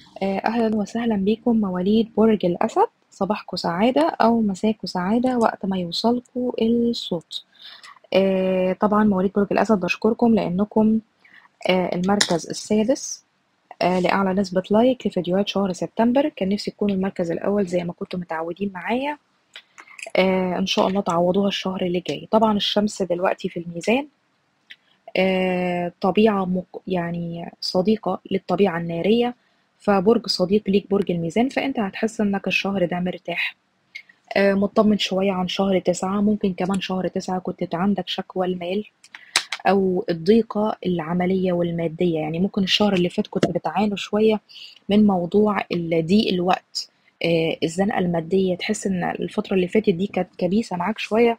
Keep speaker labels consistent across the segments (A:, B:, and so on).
A: آه، أهلا وسهلا بكم مواليد برج الأسد صباحكم سعادة أو مساكم سعادة وقت ما يوصلكم الصوت آه، طبعا مواليد برج الأسد بشكركم لأنكم آه، المركز السادس لأعلى نسبة لايك لفيديوهات شهر سبتمبر كان نفسي تكونوا المركز الأول زي ما كنتم متعودين معايا إن شاء الله تعوضوها الشهر اللي جاي طبعا الشمس دلوقتي في الميزان طبيعة مق... يعني صديقة للطبيعة النارية فبرج صديق ليك برج الميزان فانت هتحس انك الشهر ده مرتاح آه، مطمن شوية عن شهر تسعة ممكن كمان شهر تسعة كنت عندك شكوى المال أو الضيقة العملية والمادية يعني ممكن الشهر اللي فات كنت بتعانوا شوية من موضوع ضيق الوقت آه، الزنقة المادية تحس إن الفترة اللي فاتت دي كانت كبيسة معاك شوية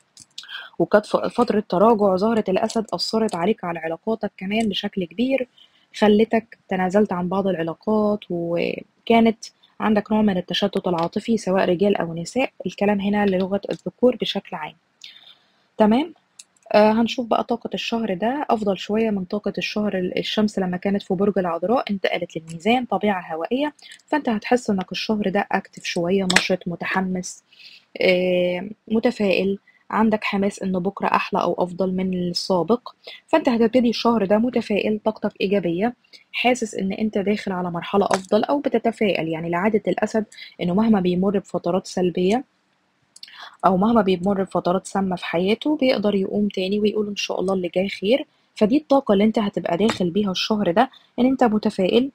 A: وكانت فترة تراجع زهرة الأسد أثرت عليك على علاقاتك كمان بشكل كبير خلتك تنازلت عن بعض العلاقات وكانت عندك نوع من التشتت العاطفي سواء رجال أو نساء الكلام هنا للغة الذكور بشكل عام تمام آه هنشوف بقى طاقة الشهر ده أفضل شوية من طاقة الشهر الشمس لما كانت في برج العذراء انتقلت للميزان طبيعة هوائية فأنت هتحس إنك الشهر ده أكتف شوية نشط متحمس آه متفائل عندك حماس إن بكرة أحلى أو أفضل من السابق فأنت هتبتدي الشهر ده متفائل طاقتك إيجابية حاسس إن أنت داخل على مرحلة أفضل أو بتتفائل يعني لعادة الأسد إنه مهما بيمر بفترات سلبية أو مهما بيمر بفترات سامة في حياته بيقدر يقوم تاني ويقول إن شاء الله اللي جاي خير فدي الطاقة اللي أنت هتبقى داخل بيها الشهر ده إن أنت متفائل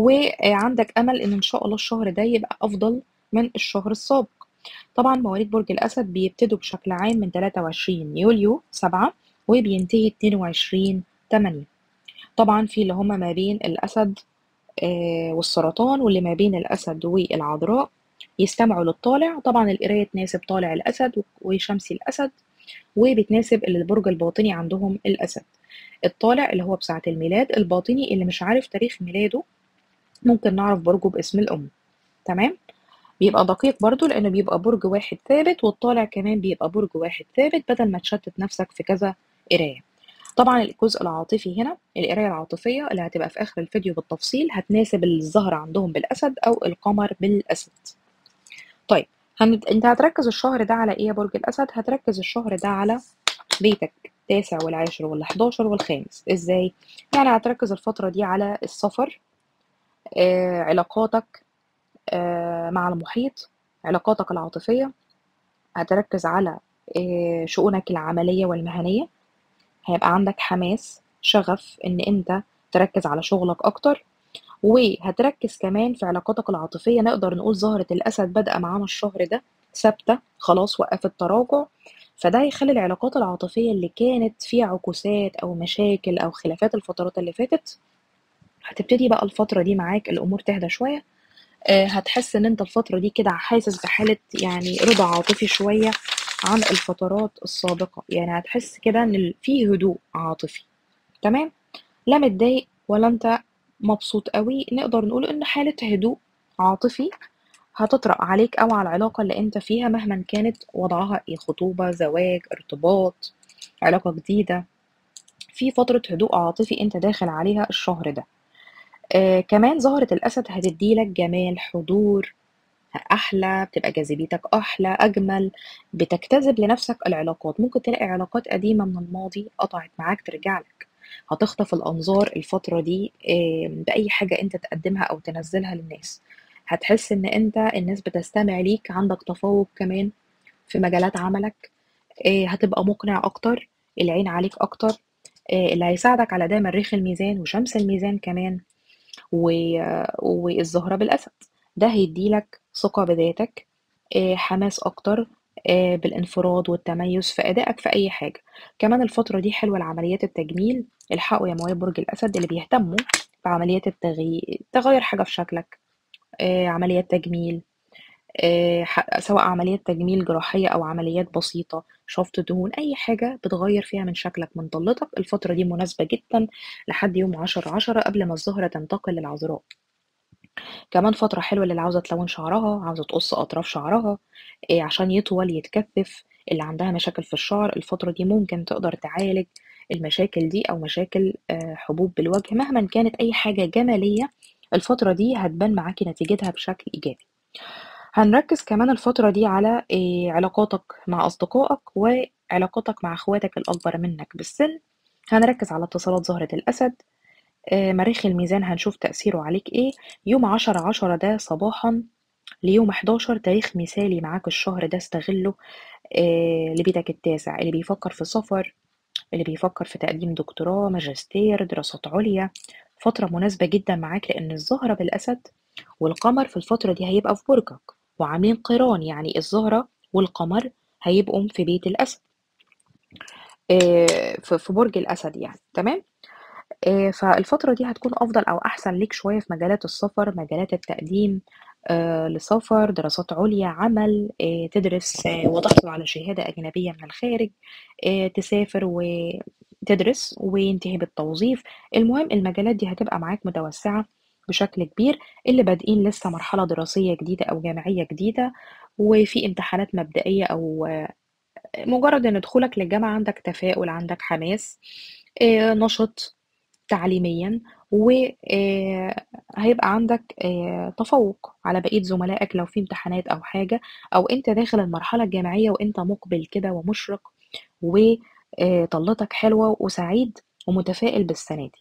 A: وعندك أمل إن إن شاء الله الشهر ده يبقى أفضل من الشهر السابق طبعا مواليد برج الأسد بيبتدوا بشكل عام من 23 يوليو 7 وبينتهي 22 8 طبعا في اللي هما ما بين الأسد آه، والسرطان واللي ما بين الأسد والعذراء يستمعوا للطالع طبعا القراية تناسب طالع الأسد وشمسي الأسد وبتناسب اللي البرج الباطني عندهم الأسد الطالع اللي هو بساعة الميلاد الباطني اللي مش عارف تاريخ ميلاده ممكن نعرف برجه باسم الأم تمام بيبقى دقيق برضو لأنه بيبقى برج واحد ثابت والطالع كمان بيبقى برج واحد ثابت بدل ما تشتت نفسك في كذا قراية طبعا الجزء العاطفي هنا القراية العاطفية اللي هتبقى في آخر الفيديو بالتفصيل هتناسب الزهر عندهم بالأسد أو القمر بالأسد طيب هنت... انت هتركز الشهر ده على ايه يا برج الأسد هتركز الشهر ده على بيتك التاسع والعاشر والحداشر والخامس ازاي يعني هتركز الفترة دي على السفر آه، علاقاتك آه، مع المحيط علاقاتك العاطفية هتركز على آه، شؤونك العملية والمهنية هيبقى عندك حماس شغف ان انت تركز على شغلك اكتر وهتركز كمان في علاقاتك العاطفية نقدر نقول زهرة الأسد بادئة معانا الشهر ده ثابتة خلاص وقفت تراجع فده هيخلي العلاقات العاطفية اللي كانت فيها عكوسات أو مشاكل أو خلافات الفترات اللي فاتت هتبتدي بقى الفترة دي معاك الأمور تهدى شوية آه، هتحس إن أنت الفترة دي كده حاسس بحالة يعني رضا عاطفي شوية عن الفترات السابقة يعني هتحس كده إن في هدوء عاطفي تمام لا متضايق ولا أنت مبسوط قوي نقدر نقول إن حالة هدوء عاطفي هتطرأ عليك أو على العلاقة اللي أنت فيها مهما كانت وضعها إيه خطوبة زواج ارتباط علاقة جديدة في فترة هدوء عاطفي أنت داخل عليها الشهر ده آه كمان زهرة الأسد هتديلك جمال حضور أحلى بتبقى جاذبيتك أحلى أجمل بتجتذب لنفسك العلاقات ممكن تلاقي علاقات قديمة من الماضي قطعت معاك ترجع لك هتخطف الأنظار الفترة دي آه بأي حاجة أنت تقدمها أو تنزلها للناس هتحس إن أنت الناس بتستمع ليك عندك تفوق كمان في مجالات عملك آه هتبقى مقنع أكتر العين عليك أكتر آه اللي هيساعدك على ده مريخ الميزان وشمس الميزان كمان والزهرة بالأسد ده هيديلك ثقة بذاتك آه، حماس أكتر آه، بالانفراد والتميز في أدائك في أي حاجة كمان الفترة دي حلوة لعمليات التجميل الحقوا يا مواليد برج الأسد اللي بيهتموا بعمليات التغيير تغير حاجة في شكلك آه، عمليات تجميل آه، سواء عمليات تجميل جراحية أو عمليات بسيطة شفط دهون أي حاجة بتغير فيها من شكلك من طلتك الفترة دي مناسبة جدا لحد يوم عشرة عشرة قبل ما الزهرة تنتقل للعذراء كمان فترة حلوة للي عاوزة تلون شعرها عاوزة تقص أطراف شعرها آه، عشان يطول يتكثف اللي عندها مشاكل في الشعر الفترة دي ممكن تقدر تعالج المشاكل دي أو مشاكل آه، حبوب بالوجه مهما كانت أي حاجة جمالية الفترة دي هتبان معاكي نتيجتها بشكل إيجابي هنركز كمان الفترة دي على آه، علاقاتك مع أصدقائك وعلاقاتك مع أخواتك الأكبر منك بالسن هنركز على اتصالات زهرة الأسد آه، مريخ الميزان هنشوف تأثيره عليك إيه يوم عشرة عشرة ده صباحا ليوم 11 تاريخ مثالي معاك الشهر ده استغله آه، لبيتك التاسع اللي بيفكر في سفر اللي بيفكر في تقديم دكتوراه ماجستير دراسات عليا فترة مناسبة جدا معاك لأن الزهرة بالأسد والقمر في الفترة دي هيبقى في برجك وعاملين قران يعني الزهرة والقمر هيبقوا في بيت الأسد آه، في في برج الأسد يعني تمام آه، فالفترة دي هتكون أفضل أو أحسن ليك شوية في مجالات السفر مجالات التقديم آه، لسفر دراسات عليا عمل آه، تدرس آه، وتحصل على شهادة أجنبية من الخارج آه، تسافر وتدرس وينتهي بالتوظيف المهم المجالات دي هتبقى معاك متوسعة بشكل كبير اللي بادئين لسه مرحلة دراسية جديدة أو جامعية جديدة وفي امتحانات مبدئية أو آه، مجرد إن دخولك للجامعة عندك تفاؤل عندك حماس آه، نشط تعليميا وهيبقى عندك آه، تفوق على بقية زملائك لو في امتحانات أو حاجة أو أنت داخل المرحلة الجامعية وأنت مقبل كده ومشرق وطلتك حلوة وسعيد ومتفائل بالسنة دي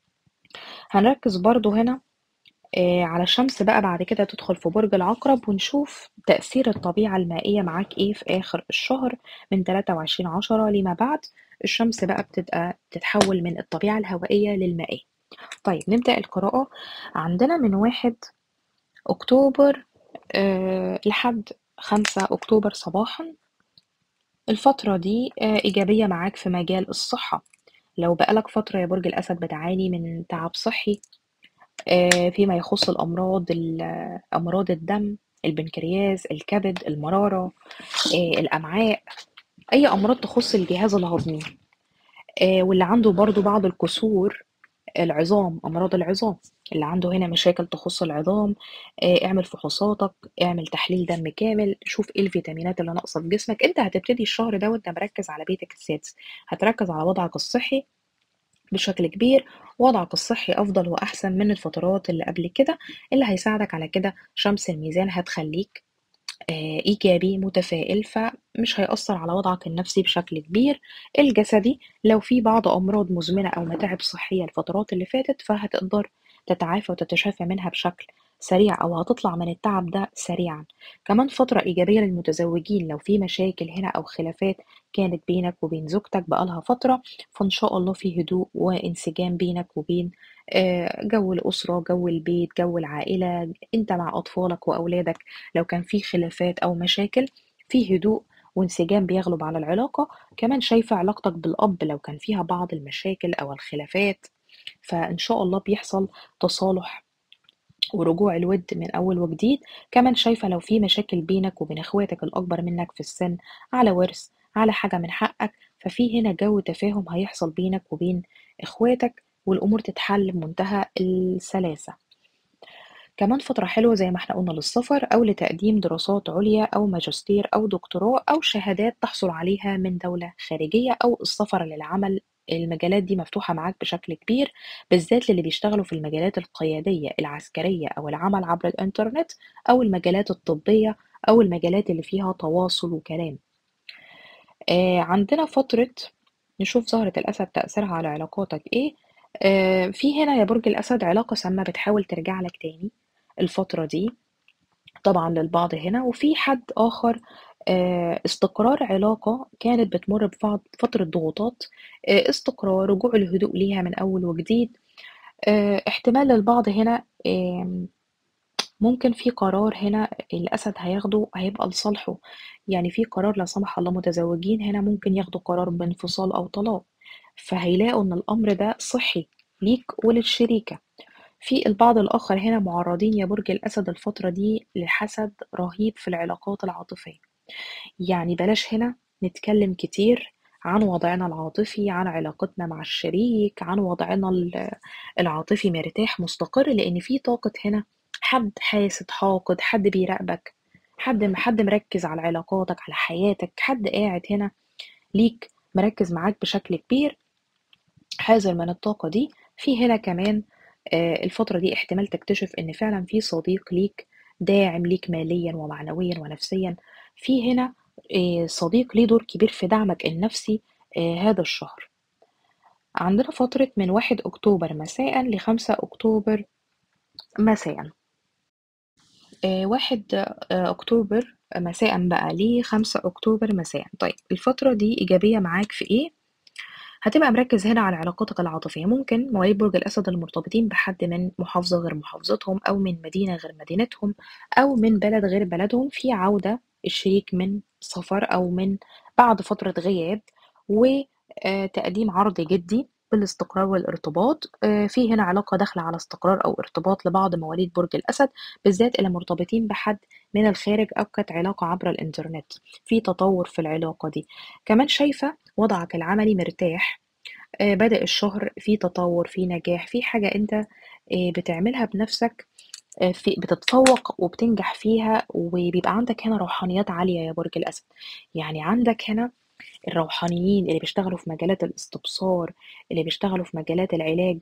A: هنركز برضو هنا آه، على الشمس بقى بعد كده تدخل في برج العقرب ونشوف تأثير الطبيعة المائية معاك ايه في آخر الشهر من 23 عشرة لما بعد الشمس بقى بتبقى تتحول من الطبيعة الهوائية للمائية طيب نبدأ القراءة عندنا من واحد أكتوبر آه لحد خمسة أكتوبر صباحا الفترة دي آه إيجابية معاك في مجال الصحة لو بقالك فترة يا برج الأسد بتعاني من تعب صحي آه، فيما يخص الأمراض ال- أمراض الدم البنكرياس الكبد المرارة آه، الأمعاء أي أمراض تخص الجهاز الهضمي آه، واللي عنده برضو بعض الكسور العظام أمراض العظام اللي عنده هنا مشاكل تخص العظام آه، اعمل فحوصاتك اعمل تحليل دم كامل شوف ايه الفيتامينات اللي ناقصة في جسمك انت هتبتدي الشهر ده وانت مركز على بيتك السادس هتركز على وضعك الصحي بشكل كبير وضعك الصحي أفضل وأحسن من الفترات اللي قبل كده اللي هيساعدك على كده شمس الميزان هتخليك آه، إيجابي متفائل فمش هيأثر على وضعك النفسي بشكل كبير الجسدي لو في بعض أمراض مزمنة أو متاعب صحية الفترات اللي فاتت فهتقدر تتعافى وتتشافى منها بشكل سريع أو هتطلع من التعب ده سريعا كمان فترة إيجابية للمتزوجين لو في مشاكل هنا أو خلافات كانت بينك وبين زوجتك بقالها فترة فإن شاء الله في هدوء وانسجام بينك وبين آه، جو الأسرة جو البيت جو العائلة أنت مع أطفالك وأولادك لو كان في خلافات أو مشاكل في هدوء وانسجام بيغلب على العلاقة كمان شايفة علاقتك بالأب لو كان فيها بعض المشاكل أو الخلافات فإن شاء الله بيحصل تصالح ورجوع الود من أول وجديد كمان شايفة لو في مشاكل بينك وبين اخواتك الأكبر منك في السن على ورث على حاجة من حقك ففي هنا جو تفاهم هيحصل بينك وبين اخواتك والأمور تتحل بمنتهى السلاسة كمان فترة حلوة زي ما احنا قلنا للسفر أو لتقديم دراسات عليا أو ماجستير أو دكتوراه أو شهادات تحصل عليها من دولة خارجية أو السفر للعمل المجالات دي مفتوحة معاك بشكل كبير بالذات للي بيشتغلوا في المجالات القيادية العسكرية أو العمل عبر الإنترنت أو المجالات الطبية أو المجالات اللي فيها تواصل وكلام آه عندنا فترة نشوف زهرة الأسد تأثيرها على علاقاتك إيه آه في هنا يا برج الأسد علاقة سامة بتحاول ترجع لك تاني الفترة دي طبعا للبعض هنا وفي حد آخر آه، استقرار علاقة كانت بتمر بفترة ضغوطات آه، استقرار رجوع الهدوء ليها من أول وجديد آه، احتمال للبعض هنا آم، ممكن في قرار هنا الأسد هياخده هيبقى لصالحه يعني في قرار لا سمح الله متزوجين هنا ممكن ياخدوا قرار بانفصال أو طلاق فهيلاقوا إن الأمر ده صحي ليك وللشريكة في البعض الآخر هنا معرضين يا برج الأسد الفترة دي لحسد رهيب في العلاقات العاطفية يعني بلاش هنا نتكلم كتير عن وضعنا العاطفي عن علاقتنا مع الشريك عن وضعنا ال- العاطفي مرتاح مستقر لأن في طاقة هنا حد حاسد حاقد حد بيراقبك حد حد مركز على علاقاتك على حياتك حد قاعد هنا ليك مركز معاك بشكل كبير حذر من الطاقة دي في هنا كمان آآ الفترة دي احتمال تكتشف إن فعلًا في صديق ليك داعم ليك ماليًا ومعنويًا ونفسيًا، في هنا آآ صديق ليه دور كبير في دعمك النفسي آآ هذا الشهر. عندنا فترة من 1 أكتوبر مساءً ل5 أكتوبر مساءً. آآ 1 آآ أكتوبر مساءً بقى ل5 أكتوبر مساءً. طيب الفترة دي إيجابية معاك في إيه؟ هتبقى مركّز هنا على علاقاتك العاطفية، ممكن مواليد برج الأسد المرتبطين بحد من محافظة غير محافظتهم أو من مدينة غير مدينتهم أو من بلد غير بلدهم، في عودة الشريك من سفر أو من بعد فترة غياب و آآ تقديم عرض جدي بالاستقرار والارتباط، آآ في هنا علاقة داخلة على استقرار أو ارتباط لبعض مواليد برج الأسد، بالذات اللي مرتبطين بحد من الخارج أو كانت علاقة عبر الإنترنت، في تطوّر في العلاقة دي. كمان شايفة وضعك العملي مرتاح، آآ بادئ الشهر في تطوّر، في نجاح، في حاجة أنت آآ بتعملها بنفسك آآ في بتتفوّق وبتنجح فيها وبيبقى عندك هنا روحانيات عالية يا برج الأسد، يعني عندك هنا الروحانيين اللي بيشتغلوا في مجالات الاستبصار، اللي بيشتغلوا في مجالات العلاج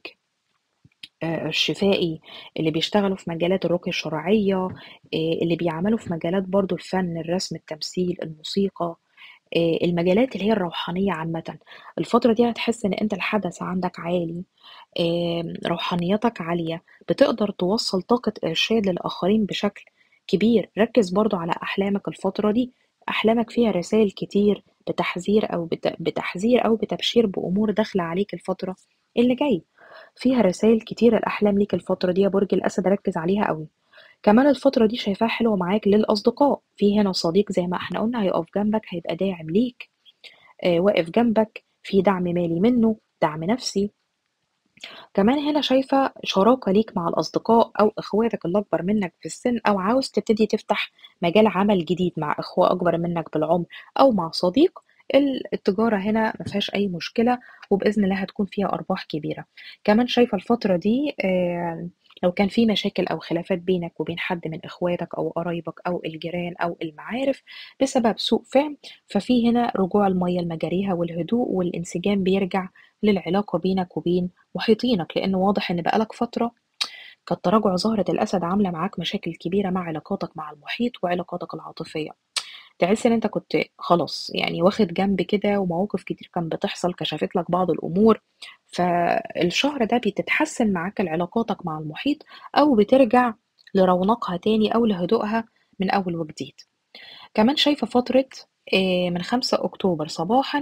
A: آآ الشفائي، اللي بيشتغلوا في مجالات الرقية الشرعية، آآ اللي بيعملوا في مجالات برضه الفن، الرسم، التمثيل، الموسيقى، آآ المجالات اللي هي الروحانية عامةً. الفترة دي هتحس إن أنت الحدث عندك عالي، آمم روحانيتك عالية، بتقدر توصّل طاقة إرشاد للآخرين بشكل كبير. ركّز برضه على أحلامك الفترة دي، أحلامك فيها رسايل كتير بتحذير أو بت بتحذير أو بتبشير بأمور داخلة عليك الفترة اللي جاية، فيها رسايل كتيرة الأحلام ليك الفترة دي يا برج الأسد ركّز عليها أوي. كمان الفترة دي شايفاها حلوة معاك للأصدقاء، في هنا صديق زي ما إحنا قُلنا هيقف جنبك، هيبقى داعم ليك، آآ واقف جنبك، في دعم مالي منّه، دعم نفسي. كمان هنا شايفة شراكة ليك مع الأصدقاء أو إخواتك اللي أكبر منّك في السِن أو عاوز تبتدي تفتح مجال عمل جديد مع إخوة أكبر منّك بالعُمر أو مع صديق، ال التجارة هنا ما فيهاش أي مشكلة وبإذن الله هتكون فيها أرباح كبيرة. كمان شايفة الفترة دي آآ لو كان في مشاكل أو خلافات بينك وبين حد من إخواتك أو قرايبك أو الجيران أو المعارف بسبب سوء فِهم، ففي هنا رجوع المَيّة لمجاريها والهدوء والانسجام بيرجع للعلاقة بينك وبين محيطينك، لإن واضح إن بقى لك فترة كانت تراجع زهرة الأسد عاملة معاك مشاكل كبيرة مع علاقاتك مع المحيط وعلاقاتك العاطفية. تحس إن أنت كنت خلاص يعني واخد جنب كده ومواقف كتير كانت بتحصل كشفت لك بعض الأمور، فالشهر ده بتتحسن معاك علاقاتك مع المحيط أو بترجع لرونقها تاني أو لهدوءها من أول وجديد. كمان شايفة فترة آآ من 5 أكتوبر صباحًا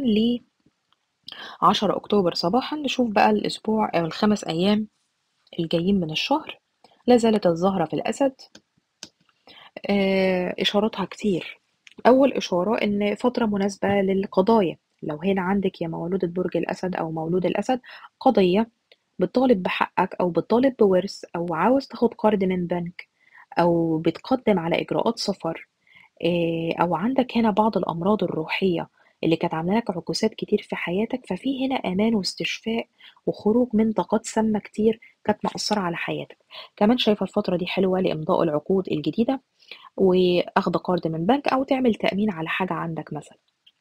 A: ل10 أكتوبر صباحًا، نشوف بقى الأسبوع أو ال5 أيام الجايين من الشهر، لا زالت الزهرة في الأسد آآ إشاراتها كتير. أول إشارة إن فترة مناسبة للقضايا، لو هنا عندِك يا مولودة برج الأسد أو مولود الأسد قضية بتطالب بحقك أو بتطالب بورث أو عاوز تاخد قرض من بنك أو بتقدّم على إجراءات سفر آآ أو عندك هنا بعض الأمراض الروحية اللي كانت عاملة لك عكوسات كتير في حياتك، ففي هنا أمان واستشفاء وخروج من طاقات سامة كتير كانت مأثّرة على حياتك. كمان شايفة الفترة دي حلوة لإمضاء العقود الجديدة وأخد قرض من بنك أو تعمل تأمين على حاجة عندك مثلًا.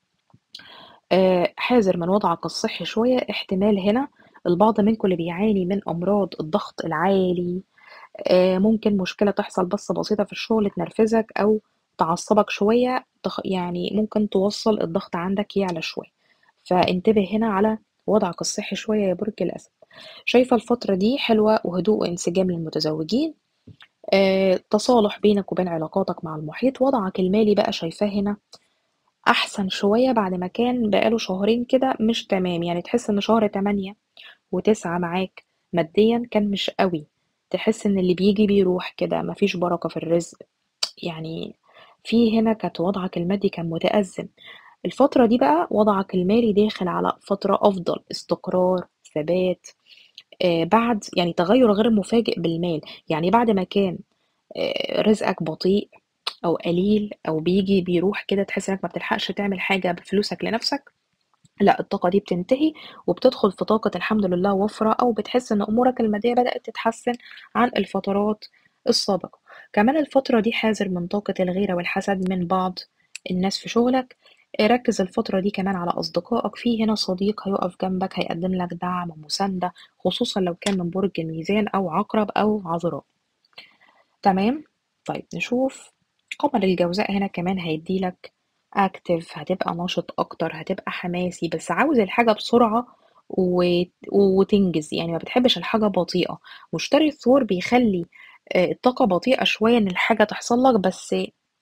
A: آآ حاذر من وضعك الصحي شوية، احتمال هنا البعض منكم اللي بيعاني من أمراض الضغط العالي، آآ ممكن مشكلة تحصل بس بسيطة في الشغل تنرفزك أو تعصّبك شوية تخ يعني ممكن توصّل الضغط عندك يعلى شوية، فانتبه هنا على وضعك الصحي شوية يا برج الأسد. شايفة الفترة دي حلوة وهدوء وانسجام للمتزوجين، آآ تصالح بينك وبين علاقاتك مع المحيط، وضعك المالي بقى شايفاه هنا أحسن شوية بعد ما كان بقى له شهرين كده مش تمام، يعني تحس إن شهر 8 و9 معاك ماديًا كان مش أوي، تحس إن اللي بييجي بيروح كده، ما فيش بركة في الرزق، يعني في هنا كانت وضعك المادي كان متأزم. الفترة دي بقى وضعك المالي داخل على فترة أفضل، استقرار، ثبات، آآ بعد يعني تغيُّر غير مفاجئ بالمال، يعني بعد ما كان آآ رزقك بطيء أو قليل أو بييجي بيروح كده تحس إنك ما بتلحقش تعمل حاجة بفلوسك لنفسك، لأ الطاقة دي بتنتهي وبتدخل في طاقة الحمد لله وفرة أو بتحس إن أمورك المادية بدأت تتحسن عن الفترات السابقة. كمان الفترة دي حاذر من طاقة الغيرة والحسد من بعض الناس في شغلك، آه، ركز الفترة دي كمان على أصدقائك في هنا صديق هيقف جنبك هيقدم لك دعم ومساندة خصوصا لو كان من برج الميزان أو عقرب أو عذراء تمام طيب نشوف قمر الجوزاء هنا كمان هيديلك اكتف هتبقى ناشط اكتر هتبقى حماسي بس عاوز الحاجة بسرعة و... وتنجز يعني ما بتحبش الحاجة بطيئة مشتري الثور بيخلي آه، الطاقة بطيئة شوية ان الحاجة تحصل لك بس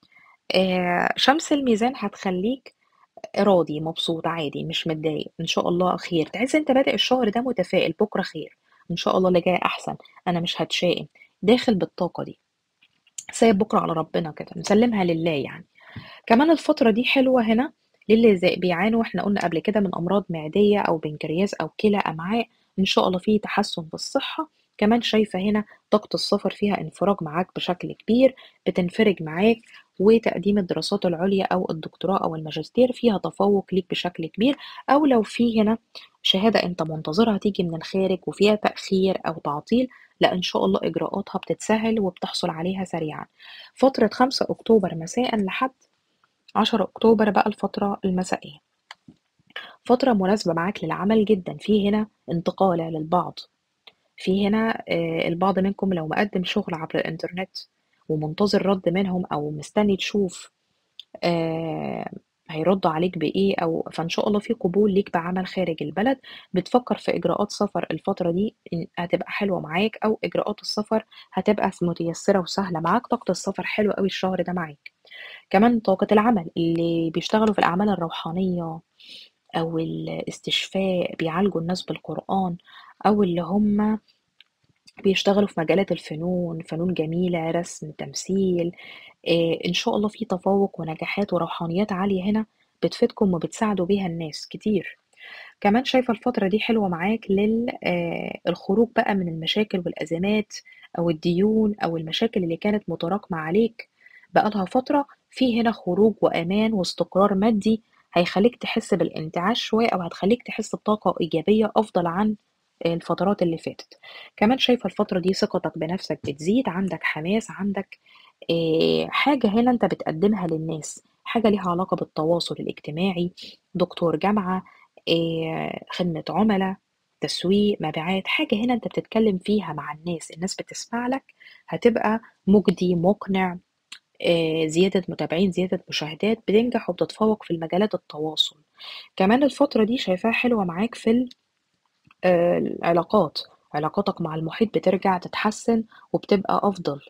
A: آه، شمس الميزان هتخليك راضي مبسوط عادي مش متضايق ان شاء الله خير تحس انت بادئ الشهر ده متفائل بكرة خير ان شاء الله اللي جاي احسن انا مش هتشائم داخل بالطاقة دي سايب بكرة على ربنا كده مسلمها لله يعني كمان الفترة دي حلوة هنا للي زي بيعانوا احنا قلنا قبل كده من أمراض معدية أو بنكرياس أو كلى أمعاء إن شاء الله فيه تحسن في الصحة كمان شايفة هنا طاقة السفر فيها انفراج معاك بشكل كبير بتنفرج معاك وتقديم الدراسات العليا أو الدكتوراه أو الماجستير فيها تفوق ليك بشكل كبير أو لو في هنا شهادة أنت منتظرها تيجي من الخارج وفيها تأخير أو تعطيل لا إن شاء الله إجراءاتها بتتسهل وبتحصل عليها سريعا فترة 5 أكتوبر مساء لحد 10 أكتوبر بقى الفترة المسائية فترة مناسبة معاك للعمل جدا في هنا انتقالة للبعض في هنا آه، البعض منكم لو مقدم شغل عبر الإنترنت ومنتظر رد منهم أو مستني تشوف آه، هيردوا عليك بإيه أو فإن شاء الله في قبول ليك بعمل خارج البلد بتفكر في إجراءات سفر الفترة دي إن هتبقى حلوة معاك أو إجراءات السفر هتبقى متيسرة وسهلة معاك طاقة السفر حلوة أوي الشهر ده معاك كمان طاقة العمل اللي بيشتغلوا في الأعمال الروحانية أو الاستشفاء بيعالجوا الناس بالقرآن أو اللي هم بيشتغلوا في مجالات الفنون فنون جميلة رسم تمثيل آه، إن شاء الله في تفوق ونجاحات وروحانيات عالية هنا بتفيدكم وبتساعدوا بيها الناس كتير كمان شايفة الفترة دي حلوة معاك للخروج بقى من المشاكل والأزمات أو الديون أو المشاكل اللي كانت متراكمة عليك بقالها فترة في هنا خروج وأمان واستقرار مادي هيخليك تحس بالانتعاش شوية أو هتخليك تحس بطاقة إيجابية أفضل عن الفترات اللي فاتت كمان شايفة الفترة دي ثقتك بنفسك بتزيد عندك حماس عندك آه، حاجة هنا أنت بتقدمها للناس حاجة ليها علاقة بالتواصل الاجتماعي دكتور جامعة آه، خدمة عملاء تسويق مبيعات حاجة هنا أنت بتتكلم فيها مع الناس الناس بتسمع لك هتبقى مجدي مقنع آه، زيادة متابعين زيادة مشاهدات بتنجح وبتتفوق في المجالات التواصل كمان الفترة دي شايفاها حلوة معاك في آه، العلاقات علاقاتك مع المحيط بترجع تتحسن وبتبقى أفضل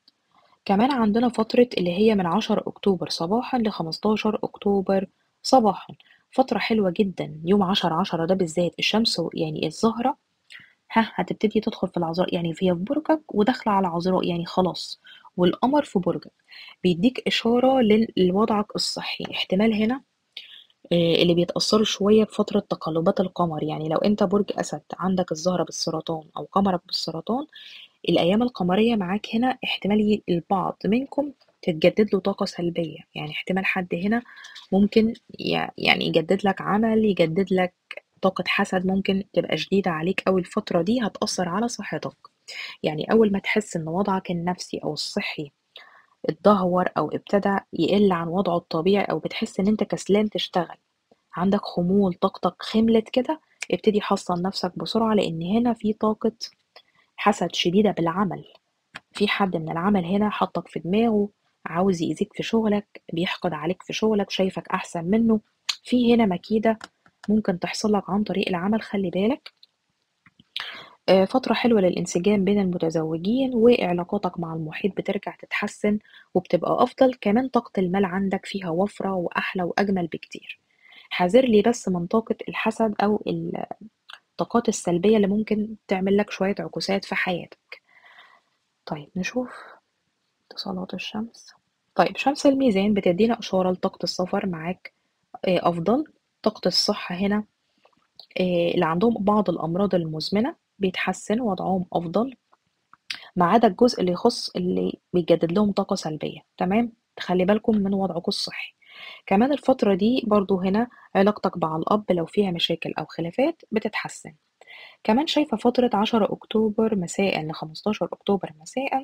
A: كمان عندنا فترة اللي هي من عشر أكتوبر صباحا لخمستاشر أكتوبر صباحا فترة حلوة جدا يوم عشرة عشرة ده بالذات الشمس يعني الزهرة ها هتبتدي تدخل في العذراء يعني هي في برجك وداخلة على عذراء يعني خلاص والقمر في برجك بيديك إشارة لوضعك الصحي احتمال هنا آه، اللي بيتأثروا شوية بفترة تقلبات القمر يعني لو انت برج أسد عندك الزهرة بالسرطان أو قمرك بالسرطان الأيام القمرية معاك هنا احتمال البعض منكم تتجدد له طاقة سلبية يعني احتمال حد هنا ممكن يعني يجدد لك عمل يجدد لك طاقة حسد ممكن تبقى شديدة عليك أوي الفترة دي هتأثر على صحتك يعني أول ما تحس إن وضعك النفسي أو الصحي اتدهور أو ابتدى يقل عن وضعه الطبيعي أو بتحس إن أنت كسلان تشتغل عندك خمول طاقتك خملت كده ابتدي حصن نفسك بسرعة لأن هنا في طاقة حسد شديدة بالعمل في حد من العمل هنا حطك في دماغه عاوز يأذيك في شغلك بيحقد عليك في شغلك شايفك أحسن منه في هنا مكيدة ممكن تحصل لك عن طريق العمل خلي بالك آه، فترة حلوة للانسجام بين المتزوجين وعلاقاتك مع المحيط بترجع تتحسن وبتبقى أفضل كمان طاقة المال عندك فيها وفرة وأحلى وأجمل بكتير حذر لي بس من طاقة الحسد أو الطاقات السلبية اللي ممكن تعمل لك شوية عكوسات في حياتك طيب نشوف اتصالات الشمس طيب شمس الميزان بتدينا إشارة لطاقة السفر معاك آه، أفضل طاقة الصحة هنا آه، اللي عندهم بعض الأمراض المزمنة بيتحسن وضعهم أفضل ما عدا الجزء اللي يخص اللي بيجدد لهم طاقة سلبية تمام تخلي بالكم من وضعكم الصحي كمان الفترة دي برضو هنا علاقتك مع الأب لو فيها مشاكل أو خلافات بتتحسن كمان شايفة فترة عشرة أكتوبر مساء لخمستاشر أكتوبر مساء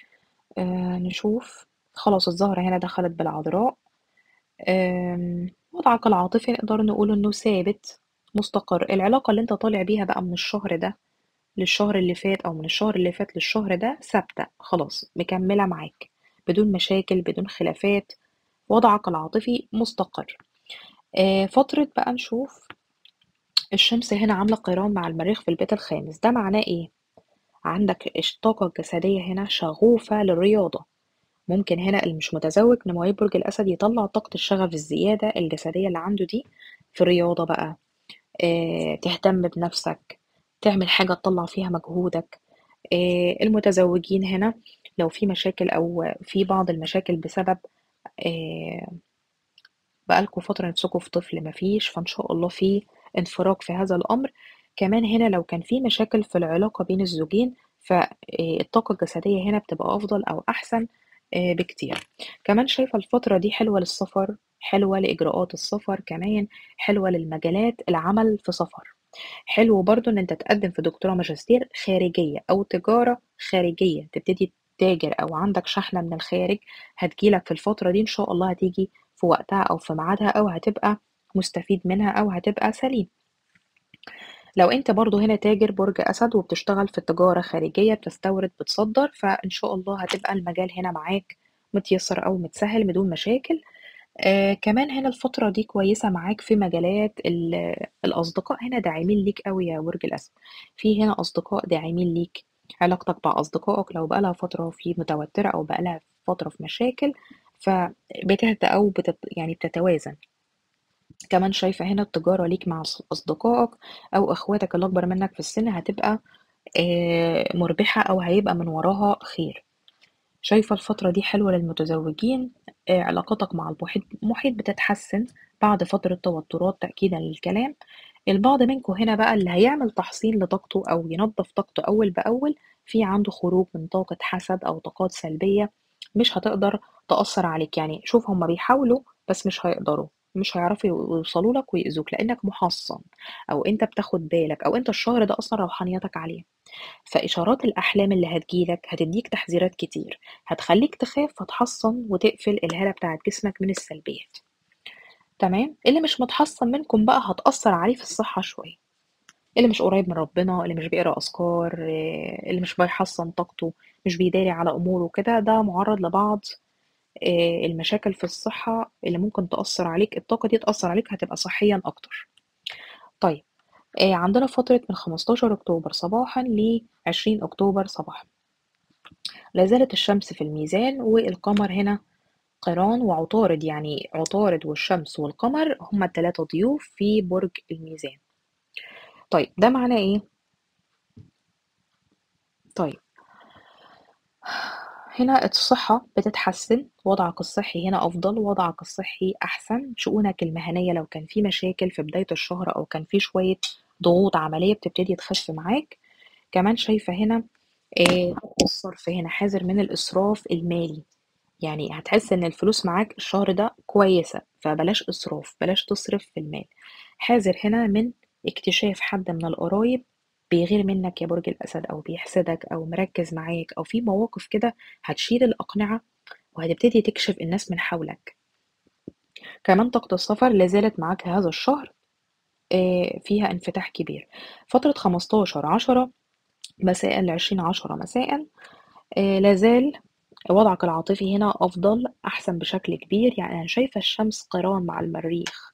A: آه نشوف خلاص الزهرة هنا دخلت بالعذراء وضعك العاطفي نقدر نقول إنه ثابت مستقر العلاقة اللي أنت طالع بيها بقى من الشهر ده للشهر اللي فات أو من الشهر اللي فات للشهر ده ثابتة خلاص مكملة معاك بدون مشاكل بدون خلافات وضعك العاطفي مستقر آه فترة بقى نشوف الشمس هنا عاملة قيران مع المريخ في البيت الخامس ده معناه ايه؟ عندك الطاقة الجسدية هنا شغوفة للرياضة ممكن هنا اللي مش متزوج نموذج برج الأسد يطلع طاقة الشغف الزيادة الجسدية اللي عنده دي في الرياضة بقى آه، تهتم بنفسك تعمل حاجة تطلع فيها مجهودك آه، المتزوجين هنا لو في مشاكل أو في بعض المشاكل بسبب آه، بقالكوا فترة نفسكوا في طفل مفيش فإن شاء الله في انفراج في هذا الأمر كمان هنا لو كان في مشاكل في العلاقة بين الزوجين فالطاقة الجسدية هنا بتبقى أفضل أو أحسن بكتير كمان شايفة الفترة دي حلوة للسفر حلوة لإجراءات السفر كمان حلوة للمجالات العمل في سفر حلو برضو إن أنت تقدم في دكتوراه ماجستير خارجية أو تجارة خارجية تبتدي تاجر أو عندك شحنة من الخارج هتجيلك في الفترة دي إن شاء الله هتيجي في وقتها أو في ميعادها أو هتبقى مستفيد منها أو هتبقى سليم لو انت برضو هنا تاجر برج أسد وبتشتغل في التجارة خارجية بتستورد بتصدر فإن شاء الله هتبقى المجال هنا معاك متيسر أو متسهل بدون مشاكل آه كمان هنا الفترة دي كويسة معاك في مجالات الأصدقاء هنا داعمين ليك قوي يا برج الأسد في هنا أصدقاء داعمين ليك علاقتك مع أصدقائك لو بقالها فترة في متوترة أو بقالها فترة في مشاكل فبتهدى أو بتت يعني بتتوازن كمان شايفة هنا التجارة ليك مع أصدقائك أو إخواتك اللي أكبر منك في السن هتبقى آه، مربحة أو هيبقى من وراها خير شايفة الفترة دي حلوة للمتزوجين آه، علاقتك مع المحيط محيط بتتحسن بعد فترة توترات تأكيدا للكلام البعض منكم هنا بقى اللي هيعمل تحصين لطاقته أو ينظف طاقته أول بأول في عنده خروج من طاقة حسد أو طاقات سلبية مش هتقدر تأثر عليك يعني شوف هما بيحاولوا بس مش هيقدروا مش هيعرفوا يوصلوا لك ويأذوك لأنك محصن أو أنت بتاخد بالك أو أنت الشهر ده أصلا روحانيتك عليه فإشارات الأحلام اللي هتجيلك هتديك تحذيرات كتير هتخليك تخاف فتحصن وتقفل الهالة بتاعت جسمك من السلبيات تمام اللي مش متحصن منكم بقى هتأثر عليه في الصحة شوية اللي مش قريب من ربنا اللي مش بيقرأ أذكار اللي مش بيحصن طاقته مش بيداري على أموره كده ده معرض لبعض آه، المشاكل في الصحة اللي ممكن تأثر عليك الطاقة دي تأثر عليك هتبقى صحيا أكتر طيب آه، عندنا فترة من 15 أكتوبر صباحا ل 20 أكتوبر صباحا لازالت الشمس في الميزان والقمر هنا قران وعطارد يعني عطارد والشمس والقمر هما التلاتة ضيوف في برج الميزان طيب ده معناه ايه طيب هنا الصحة بتتحسن وضعك الصحي هنا أفضل وضعك الصحي أحسن شؤونك المهنية لو كان في مشاكل في بداية الشهر أو كان في شوية ضغوط عملية بتبتدي تخف معاك كمان شايفة هنا آه الصرف هنا حذر من الإسراف المالي يعني هتحس إن الفلوس معاك الشهر ده كويسة فبلاش إسراف بلاش تصرف في المال حذر هنا من اكتشاف حد من القرايب بيغير منك يا برج الأسد أو بيحسدك أو مركز معاك أو في مواقف كده هتشيل الأقنعة وهتبتدي تكشف الناس من حولك كمان طاقة السفر لازالت معاك هذا الشهر آه، فيها انفتاح كبير فترة خمستاشر عشرة مساء لعشرين عشرة مساء آه، لازال وضعك العاطفي هنا أفضل أحسن بشكل كبير يعني أنا شايفة الشمس قران مع المريخ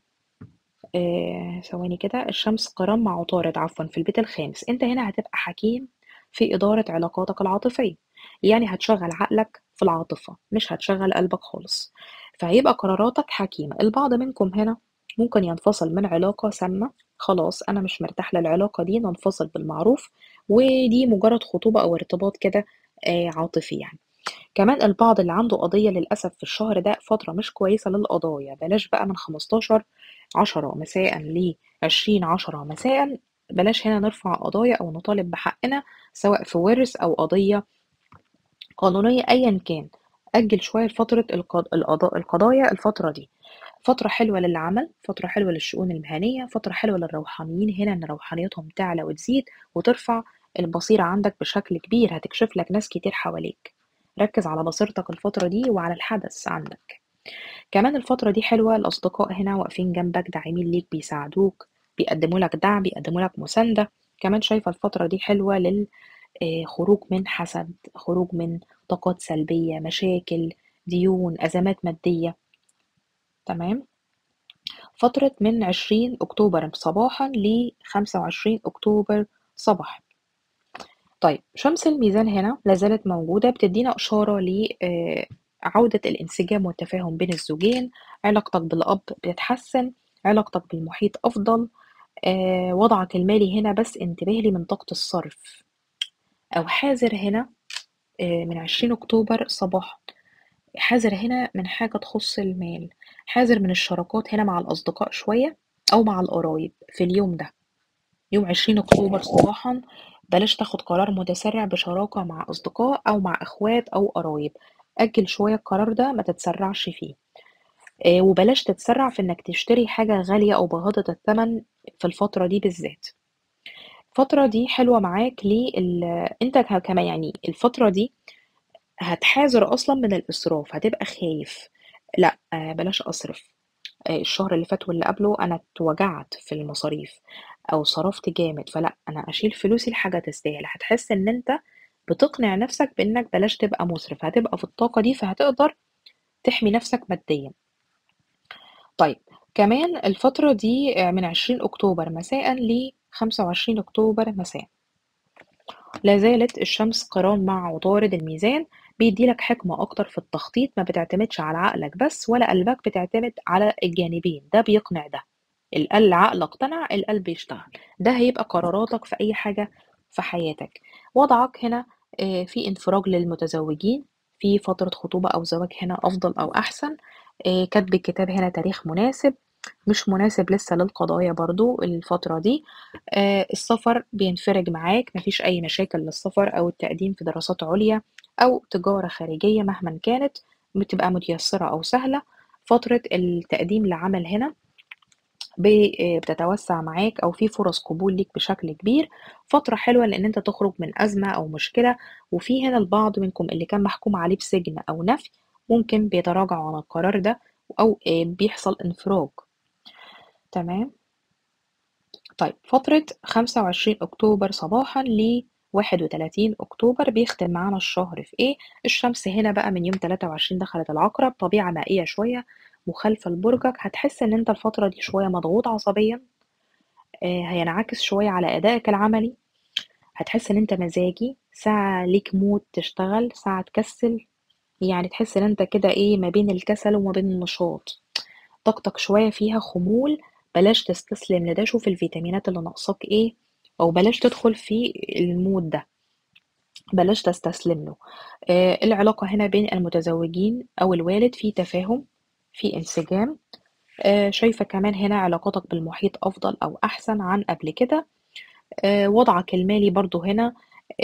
A: آه ثواني كده الشمس قران مع عطارد عفوا في البيت الخامس انت هنا هتبقى حكيم في إدارة علاقاتك العاطفية يعني هتشغل عقلك في العاطفة مش هتشغل قلبك خالص فهيبقى قراراتك حكيمة البعض منكم هنا ممكن ينفصل من علاقة سامة خلاص أنا مش مرتاح للعلاقة دي ننفصل بالمعروف ودي مجرد خطوبة أو ارتباط كده آه عاطفي يعني كمان البعض اللي عنده قضية للأسف في الشهر ده فترة مش كويسة للقضايا بلاش بقى من خمستاشر عشرة مساء لعشرين عشرة مساء بلاش هنا نرفع قضايا أو نطالب بحقنا سواء في ورث أو قضية قانونية أيا كان أجل شوية لفترة القضايا الفترة دي فترة حلوة للعمل فترة حلوة للشؤون المهنية فترة حلوة للروحانيين هنا إن روحانيتهم تعلى وتزيد وترفع البصيرة عندك بشكل كبير هتكشف لك ناس كتير حواليك ركز على بصيرتك الفترة دي وعلى الحدث عندك كمان الفترة دي حلوة الأصدقاء هنا واقفين جنبك داعمين ليك بيساعدوك بيقدموا لك دعم بيقدموا لك مساندة كمان شايفة الفترة دي حلوة للخروج من حسد خروج من طاقات سلبية مشاكل ديون أزمات مادية تمام فترة من عشرين أكتوبر صباحا لخمسة وعشرين أكتوبر صباحا طيب شمس الميزان هنا لازالت موجودة بتدينا إشارة لعودة الانسجام والتفاهم بين الزوجين علاقتك بالأب بتتحسن علاقتك بالمحيط أفضل آه، وضعك المالي هنا بس انتبه لي من طاقة الصرف أو حذر هنا آه، من عشرين أكتوبر صباحا حذر هنا من حاجة تخص المال حذر من الشراكات هنا مع الأصدقاء شوية أو مع القرايب في اليوم ده يوم عشرين أكتوبر صباحا بلاش تاخد قرار متسرع بشراكة مع أصدقاء أو مع إخوات أو قرايب أجل شوية القرار ده ما تتسرعش فيه آه، وبلاش تتسرع في إنك تشتري حاجة غالية أو باهظة الثمن في الفترة دي بالذات الفترة دي حلوة معاك ليه ال... انت ك- كمان يعني الفترة دي هتحاذر اصلا من الاسراف هتبقى خايف لا آه، بلاش اصرف آه، الشهر اللي فات واللي قبله انا اتوجعت في المصاريف او صرفت جامد فلا انا اشيل فلوسي لحاجة تستاهل هتحس ان انت بتقنع نفسك بانك بلاش تبقى مسرف هتبقى في الطاقة دي فهتقدر تحمي نفسك ماديا طيب كمان الفترة دي آه، من عشرين أكتوبر مساء لخمسة وعشرين أكتوبر مساء لا زالت الشمس قران مع عطارد الميزان بيديلك حكمة أكتر في التخطيط ما بتعتمدش على عقلك بس ولا قلبك بتعتمد على الجانبين ده بيقنع ده القل- العقل اقتنع القلب يشتغل ده هيبقى قراراتك في أي حاجة في حياتك وضعك هنا آه، في انفراج للمتزوجين في فترة خطوبة أو زواج هنا أفضل أو أحسن آه، كتب الكتاب هنا تاريخ مناسب مش مناسب لسه للقضايا برضو الفترة دي آه، السفر بينفرج معاك مفيش أي مشاكل للسفر أو التقديم في دراسات عليا أو تجارة خارجية مهما كانت بتبقى متيسرة أو سهلة فترة التقديم لعمل هنا ب- آه، بتتوسع معاك أو في فرص قبول ليك بشكل كبير فترة حلوة لأن أنت تخرج من أزمة أو مشكلة وفي هنا البعض منكم اللي كان محكوم عليه بسجن أو نفي ممكن بيتراجعوا عن القرار ده أو آه، بيحصل انفراج تمام طيب فترة خمسة وعشرين أكتوبر صباحا ل واحد وتلاتين أكتوبر بيختم معانا الشهر في إيه؟ الشمس هنا بقى من يوم تلاتة وعشرين دخلت العقرب طبيعة مائية شوية مخالفة لبرجك هتحس إن أنت الفترة دي شوية مضغوط عصبيا آه هينعكس شوية على أدائك العملي هتحس إن أنت مزاجي ساعة ليك مود تشتغل ساعة تكسل يعني تحس إن أنت كده إيه ما بين الكسل وما بين النشاط طاقتك شوية فيها خمول بلاش تستسلم لده شوف الفيتامينات اللي ناقصاك ايه او بلاش تدخل في المود ده بلاش تستسلم له آه العلاقة هنا بين المتزوجين او الوالد في تفاهم في انسجام آه شايفة كمان هنا علاقاتك بالمحيط افضل او احسن عن قبل كده آه وضعك المالي برضو هنا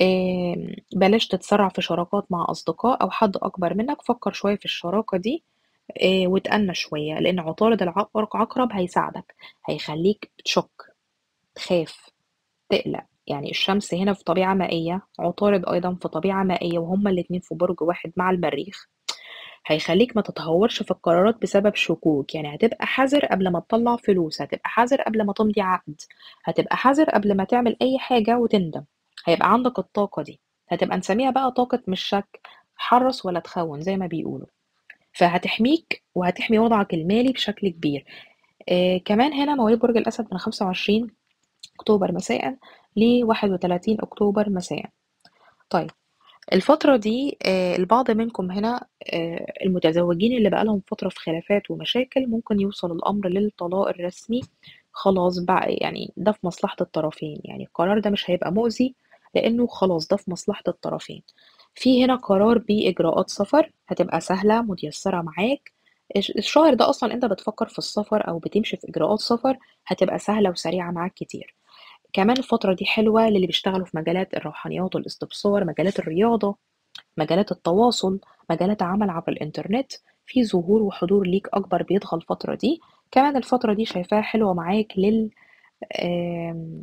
A: آه بلاش تتسرع في شراكات مع أصدقاء أو حد أكبر منك فكر شوية في الشراكة دي آه وتأنى شوية لأن عطارد العقرب عقرب هيساعدك هيخليك تشك تخاف تقلق يعني الشمس هنا في طبيعة مائية عطارد أيضا في طبيعة مائية وهما الاتنين في برج واحد مع المريخ هيخليك ما تتهورش في القرارات بسبب شكوك يعني هتبقى حذر قبل ما تطلع فلوس هتبقى حذر قبل ما تمضي عقد هتبقى حذر قبل ما تعمل أي حاجة وتندم هيبقى عندك الطاقة دي هتبقى نسميها بقى طاقة مش شك حرص ولا تخون زي ما بيقولوا فهتحميك وهتحمي وضعك المالي بشكل كبير آه كمان هنا مواليد برج الأسد من 25 أكتوبر مساء ل 31 أكتوبر مساء طيب الفترة دي آه البعض منكم هنا آه المتزوجين اللي بقالهم فترة في خلافات ومشاكل ممكن يوصل الأمر للطلاق الرسمي خلاص بقى يعني ده في مصلحة الطرفين يعني القرار ده مش هيبقى مؤذي لأنه خلاص ده في مصلحة الطرفين في هنا قرار بإجراءات سفر هتبقى سهلة متيسرة معاك الش- الشهر ده أصلا أنت بتفكر في السفر أو بتمشي في إجراءات سفر هتبقى سهلة وسريعة معاك كتير كمان الفترة دي حلوة للي بيشتغلوا في مجالات الروحانيات والاستبصار مجالات الرياضة مجالات التواصل مجالات عمل عبر الإنترنت في ظهور وحضور ليك أكبر بيطغى الفترة دي كمان الفترة دي شايفاها حلوة معاك لل آم،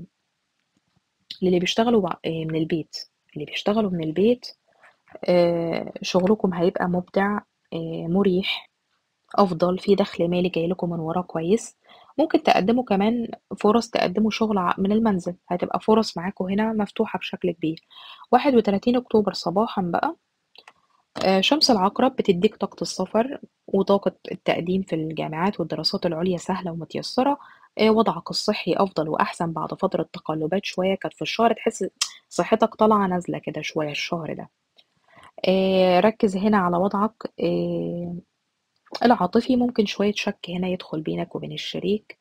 A: للي بيشتغلوا بع- آه، من البيت اللي بيشتغلوا من البيت آه، شغلكم هيبقى مبدع آه، مريح أفضل في دخل مالي جاي لكم من وراه كويس ممكن تقدموا كمان فرص تقدموا شغل ع- من المنزل هتبقى فرص معاكم هنا مفتوحة بشكل كبير 31 أكتوبر صباحا بقى آه، شمس العقرب بتديك طاقة السفر وطاقة التقديم في الجامعات والدراسات العليا سهلة ومتيسرة آه، وضعك الصحي أفضل وأحسن بعد فترة تقلبات شوية كانت في الشهر تحس صحتك طالعة نازلة كده شوية الشهر ده آه، ركز هنا على وضعك آه، العاطفي ممكن شوية شك هنا يدخل بينك وبين الشريك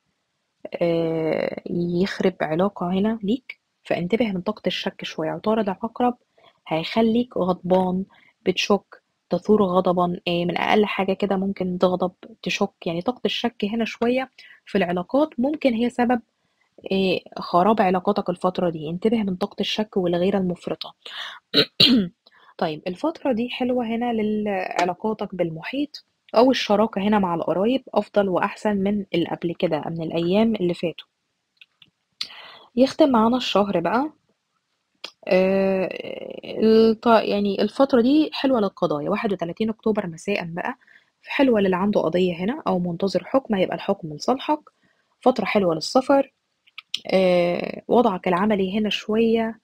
A: آه، يخرب علاقة هنا ليك فانتبه من طاقة الشك شوية عطارد العقرب هيخليك غضبان بتشك تثور غضبا آه، من أقل حاجة كده ممكن تغضب تشك يعني طاقة الشك هنا شوية في العلاقات ممكن هي سبب آه، خراب علاقاتك الفترة دي انتبه من طاقة الشك والغيرة المفرطة طيب الفترة دي حلوة هنا لعلاقاتك بالمحيط أو الشراكة هنا مع القرايب أفضل وأحسن من اللي قبل كده من الأيام اللي فاتوا يختم معانا الشهر بقى آه الط- يعني الفترة دي حلوة للقضايا 31 أكتوبر مساء بقى حلوة للي عنده قضية هنا أو منتظر حكم هيبقى الحكم لصالحك فترة حلوة للسفر آه وضعك العملي هنا شوية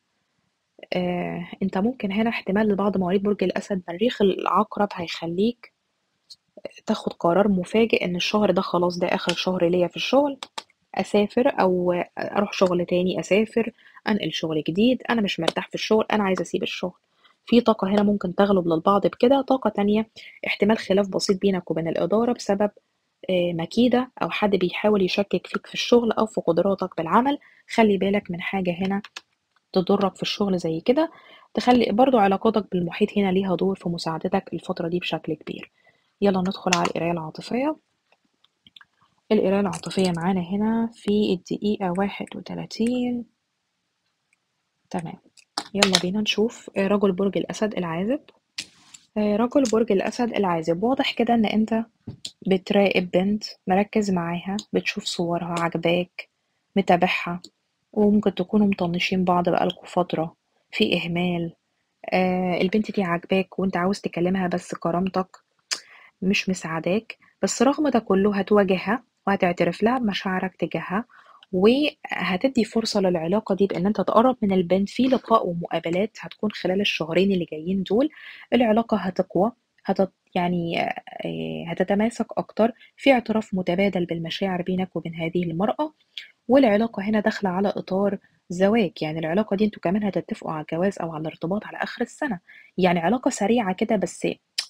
A: آه انت ممكن هنا احتمال لبعض مواليد برج الأسد مريخ العقرب هيخليك تاخد قرار مفاجئ ان الشهر ده خلاص ده اخر شهر ليا في الشغل اسافر او اروح شغل تاني اسافر انقل شغل جديد انا مش مرتاح في الشغل انا عايزه اسيب الشغل في طاقة هنا ممكن تغلب للبعض بكده طاقة تانية احتمال خلاف بسيط بينك وبين الإدارة بسبب آه، مكيدة أو حد بيحاول يشكك فيك في الشغل أو في قدراتك بالعمل خلي بالك من حاجة هنا تضرك في الشغل زي كده تخلي برضو علاقاتك بالمحيط هنا ليها دور في مساعدتك الفترة دي بشكل كبير يلا ندخل على القراية العاطفية القراية العاطفية معانا هنا في الدقيقة واحد وتلاتين تمام يلا بينا نشوف آه، رجل برج الأسد العازب آه، رجل برج الأسد العازب واضح كده إن أنت بتراقب بنت مركز معاها بتشوف صورها عجباك متابعها وممكن تكونوا مطنشين بعض بقالكوا فترة في إهمال آه البنت دي عاجباك وانت عاوز تكلمها بس كرامتك مش مساعداك بس رغم ده كله هتواجهها وهتعترف لها بمشاعرك تجاهها وهتدي فرصة للعلاقة دي بإن أنت تقرب من البنت في لقاء ومقابلات هتكون خلال الشهرين اللي جايين دول العلاقة هتقوى هتت يعني آه، هتتماسك أكتر في اعتراف متبادل بالمشاعر بينك وبين هذه المرأة والعلاقة هنا داخلة على إطار زواج يعني العلاقة دي انتوا كمان هتتفقوا على الجواز أو على الارتباط على آخر السنة يعني علاقة سريعة كده بس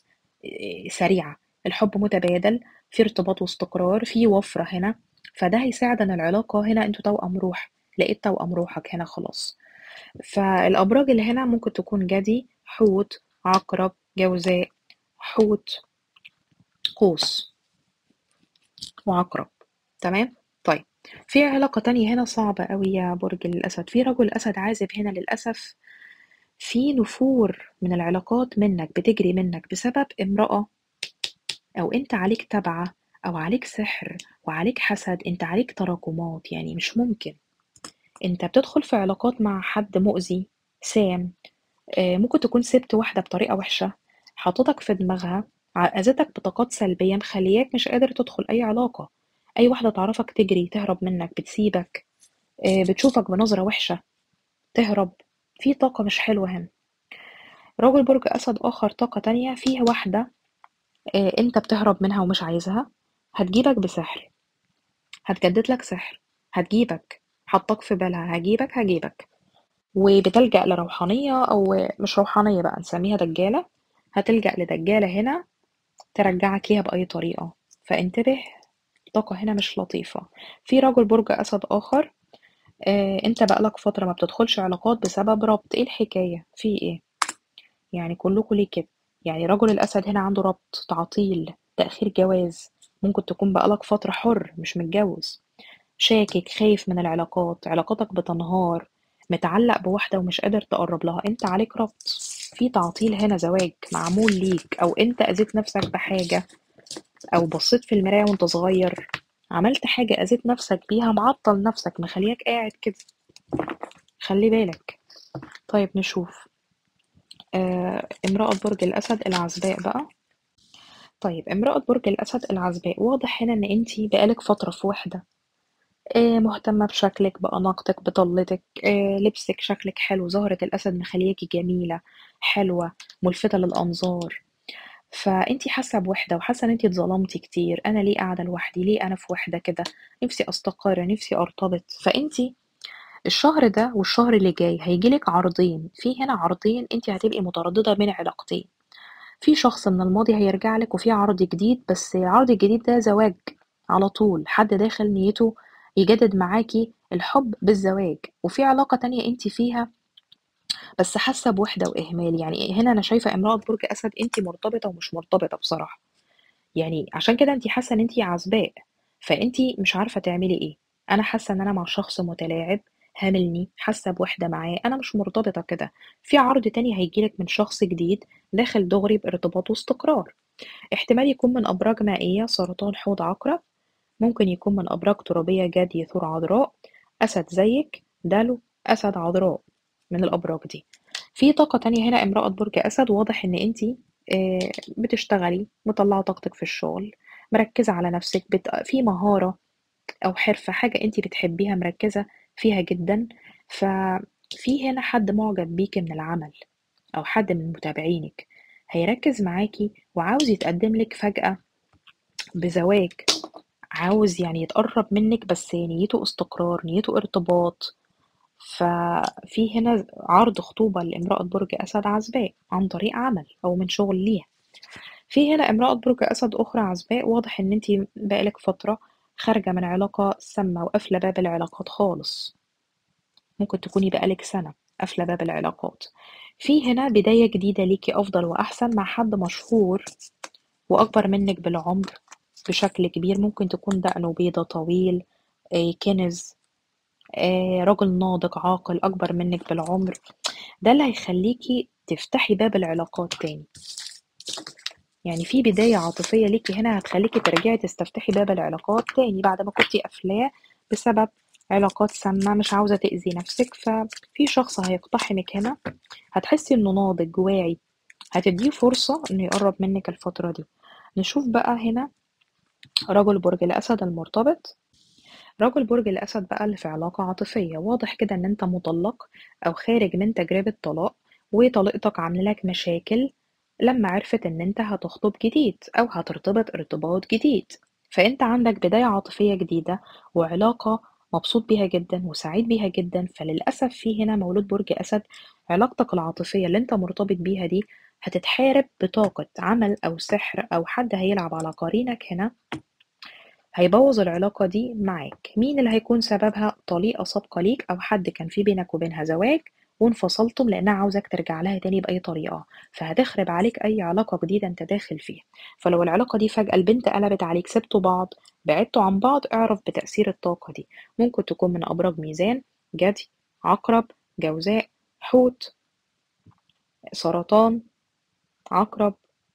A: سريعة الحب متبادل في ارتباط واستقرار في وفرة هنا فده هيساعد ان العلاقة هنا انتوا توأم روح لقيت توأم روحك هنا خلاص فالأبراج اللي هنا ممكن تكون جدي حوت عقرب جوزاء حوت قوس وعقرب تمام طيب في علاقة تانية هنا صعبة قوي يا برج الأسد في رجل أسد عازب هنا للأسف في نفور من العلاقات منك بتجري منك بسبب امرأة أو أنت عليك تبعة أو عليك سحر وعليك حسد أنت عليك تراكمات يعني مش ممكن أنت بتدخل في علاقات مع حد مؤذي سام آه، ممكن تكون سبت واحدة بطريقة وحشة حاططك في دماغها عقزتك بطاقات سلبية مخلياك مش قادر تدخل أي علاقة أي واحدة تعرفك تجري تهرب منك بتسيبك آه، بتشوفك بنظرة وحشة تهرب في طاقة مش حلوة هنا راجل برج أسد آخر طاقة تانية فيه واحدة آه، أنت بتهرب منها ومش عايزها هتجيبك بسحر هتجدد لك سحر هتجيبك حطاك في بالها هجيبك هجيبك وبتلجأ لروحانية أو مش روحانية بقى نسميها دجالة هتلجأ لدجالة هنا ترجعك ليها بأي طريقة فانتبه الطاقة هنا مش لطيفة في رجل برج أسد آخر آه، انت بقالك فترة ما بتدخلش علاقات بسبب ربط ايه الحكاية في ايه يعني كلكوا ليه كده يعني رجل الأسد هنا عنده ربط تعطيل تأخير جواز ممكن تكون بقالك فترة حر مش متجوز شاكك خايف من العلاقات علاقاتك بتنهار متعلق بواحدة ومش قادر تقرب لها انت عليك ربط في تعطيل هنا زواج معمول ليك او انت اذيت نفسك بحاجة او بصيت في المراية وانت صغير عملت حاجة اذيت نفسك بيها معطل نفسك مخليك قاعد كده خلي بالك طيب نشوف آه امرأة برج الأسد العزباء بقى طيب امرأة برج الأسد العزباء واضح هنا إن انتي بقالك فترة في وحدة آه، مهتمة بشكلك بأناقتك بطلتك آه، لبسك شكلك حلو زهرة الأسد مخلياكي جميلة حلوة ملفتة للأنظار فانتي حاسة بوحدة وحاسة ان انتي اتظلمتي كتير انا ليه قاعدة لوحدي ليه انا في وحدة كده نفسي استقر نفسي ارتبط فانتي الشهر ده والشهر اللي جاي هيجيلك عرضين في هنا عرضين انتي هتبقي مترددة بين علاقتين في شخص من الماضي هيرجع لك وفي عرض جديد بس العرض الجديد ده زواج على طول حد داخل نيته يجدد معاكي الحب بالزواج وفي علاقة تانية انت فيها بس حاسة بوحدة وإهمال يعني هنا أنا شايفة امرأة برج أسد انت مرتبطة ومش مرتبطة بصراحة يعني عشان كده انت حاسة ان انت عزباء فانت مش عارفة تعملي ايه أنا حاسة ان أنا مع شخص متلاعب هاملني حاسة بوحدة معاه أنا مش مرتبطة كده في عرض تاني هيجيلك من شخص جديد داخل دغري بارتباط واستقرار احتمال يكون من أبراج مائية سرطان حوض عقرب ممكن يكون من أبراج ترابية جدي ثور عذراء أسد زيك دلو أسد عذراء من الأبراج دي في طاقة تانية هنا امرأة برج أسد واضح إن انتي آه، بتشتغلي مطلعة طاقتك في الشغل مركزة على نفسك بت... في مهارة أو حرفة حاجة انتي بتحبيها مركزة فيها جدا ففي هنا حد معجب بيكي من العمل أو حد من متابعينك هيركز معاكي وعاوز يتقدم لك فجأة بزواج عاوز يعني يتقرب منك بس نيته استقرار نيته ارتباط ففي هنا عرض خطوبة لامرأة برج أسد عزباء عن طريق عمل أو من شغل ليها في هنا امرأة برج أسد أخرى عزباء واضح إن انتي بقالك فترة خارجة من علاقة سامة وقافلة باب العلاقات خالص ممكن تكوني بقالك سنة قافلة باب العلاقات في هنا بداية جديدة ليكي أفضل وأحسن مع حد مشهور وأكبر منك بالعمر بشكل كبير ممكن تكون دقنه بيضة طويل آه، كنز آه، رجل ناضج عاقل أكبر منك بالعمر ده اللي هيخليكي تفتحي باب العلاقات تاني يعني في بداية عاطفية ليكي هنا هتخليكي ترجعي تستفتحي باب العلاقات تاني بعد ما كنتي قافلاه بسبب علاقات سامة مش عاوزة تأذي نفسك ففي شخص هيقتحمك هنا هتحسي انه ناضج واعي هتديه فرصة انه يقرب منك الفترة دي نشوف بقى هنا رجل برج الأسد المرتبط رجل برج الأسد بقى اللي في علاقة عاطفية واضح كده إن أنت مطلق أو خارج من تجربة طلاق وطليقتك عاملة لك مشاكل لما عرفت إن أنت هتخطب جديد أو هترتبط ارتباط جديد فأنت عندك بداية عاطفية جديدة وعلاقة مبسوط بيها جدا وسعيد بيها جدا فللأسف في هنا مولود برج أسد علاقتك العاطفية اللي أنت مرتبط بيها دي هتتحارب بطاقة عمل أو سحر أو حد هيلعب على قرينك هنا هيبوظ العلاقة دي معاك مين اللي هيكون سببها طليقة سابقة ليك أو حد كان في بينك وبينها زواج وانفصلتم لأنها عاوزك ترجع لها تاني بأي طريقة فهتخرب عليك أي علاقة جديدة أنت داخل فيها فلو العلاقة دي فجأة البنت قلبت عليك سبتوا بعض بعدتوا عن بعض اعرف بتأثير الطاقة دي ممكن تكون من أبراج ميزان جدي عقرب جوزاء حوت سرطان عقرب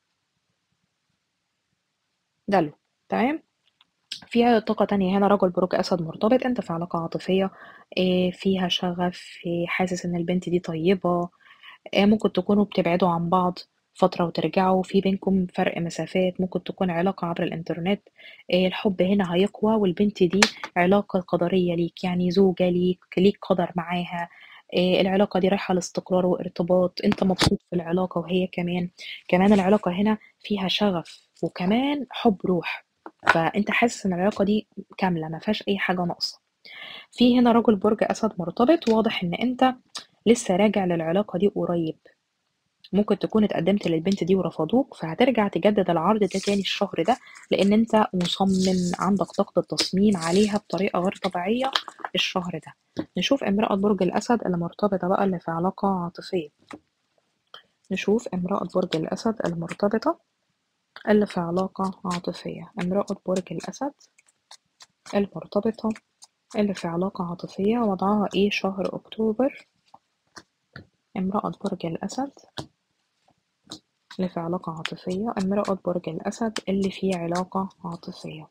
A: دلو تمام فيها طاقة تانية هنا رجل برج أسد مرتبط أنت في علاقة عاطفية آه، فيها شغف آه، حاسس إن البنت دي طيبة آه، ممكن تكونوا بتبعدوا عن بعض فترة وترجعوا في بينكم فرق مسافات ممكن تكون علاقة عبر الإنترنت الحب هنا هيقوى والبنت دي علاقة قدرية ليك يعني زوجة ليك ليك قدر معاها العلاقة دي رايحة لاستقرار وارتباط انت مبسوط في العلاقة وهي كمان كمان العلاقة هنا فيها شغف وكمان حب روح فانت حاسس ان العلاقة دي كاملة ما فيهاش اي حاجة ناقصة في هنا رجل برج اسد مرتبط واضح ان انت لسه راجع للعلاقة دي قريب ممكن تكون اتقدمت للبنت دي ورفضوك فهترجع تجدد العرض ده تاني الشهر ده لان انت مصمم عندك طاقة التصميم عليها بطريقة غير طبيعية الشهر ده نشوف امرأة برج الأسد اللي مرتبطة بقى اللي في علاقة عاطفية نشوف امرأة برج الأسد المرتبطة اللي في علاقة عاطفية امرأة برج الأسد المرتبطة اللي في علاقة عاطفية وضعها ايه شهر أكتوبر امرأة برج الأسد اللي في علاقة عاطفية امرأة برج الأسد اللي في علاقة عاطفية